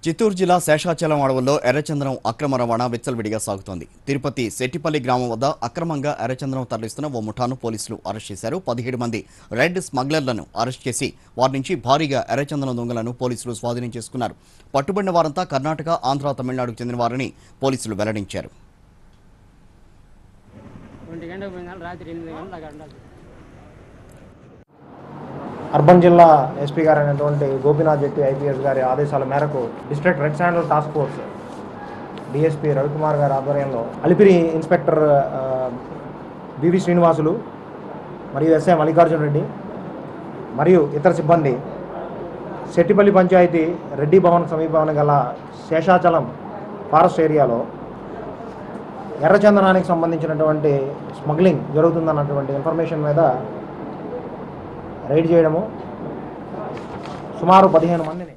చిత్తూరు జిల్లా శేషాచలం అడవుల్లో ఎర్రచందనం అక్రమ రవాణా విచ్చలవిడిగా సాగుతోంది తిరుపతి సెట్టిపల్లి గ్రామం వద్ద అక్రమంగా ఎర్రచందనం తరలిస్తున్న ఓ ముఠాను పోలీసులు అరెస్ట్ చేశారు పదిహేడు మంది రెడ్ స్మగ్లర్లను అరెస్ట్ చేసి వారి నుంచి భారీగా ఎర్రచందనం దొంగలను పోలీసులు స్వాధీనం చేసుకున్నారు పట్టుబడిన వారంతా కర్ణాటక ఆంధ్ర తమిళనాడుకు చెందిన వారని పోలీసులు వెల్లడించారు ఒంటి గంటకు పోయిన రాత్రి ఎనిమిది గంటలకు అక్కడ ఉండాలి అర్బన్ జిల్లా ఎస్పీ గారు అయినటువంటి గోపీనాథ్ జెట్టి ఐపీఎస్ గారి ఆదేశాల మేరకు district red sandal task force DSP Ravikumar గారి ఆధ్వర్యంలో అలిపిరి ఇన్స్పెక్టర్ ఆ, బివి శ్రీనివాసులు మరియు ఎస్ఐ మల్లికార్జున రెడ్డి మరియు ఇతర సిబ్బంది శెట్టిపల్లి పంచాయతీ రెడ్డి భవన్ సమీపంలో గల శేషాచలం ఫారెస్ట్ ఏరియాలో ఎర్రచందనానికి సంబంధించినటువంటి స్మగ్లింగ్ జరుగుతుందన్నటువంటి ఇన్ఫర్మేషన్ మీద రైడ్ చేయడము సుమారు పదిహేను మందిని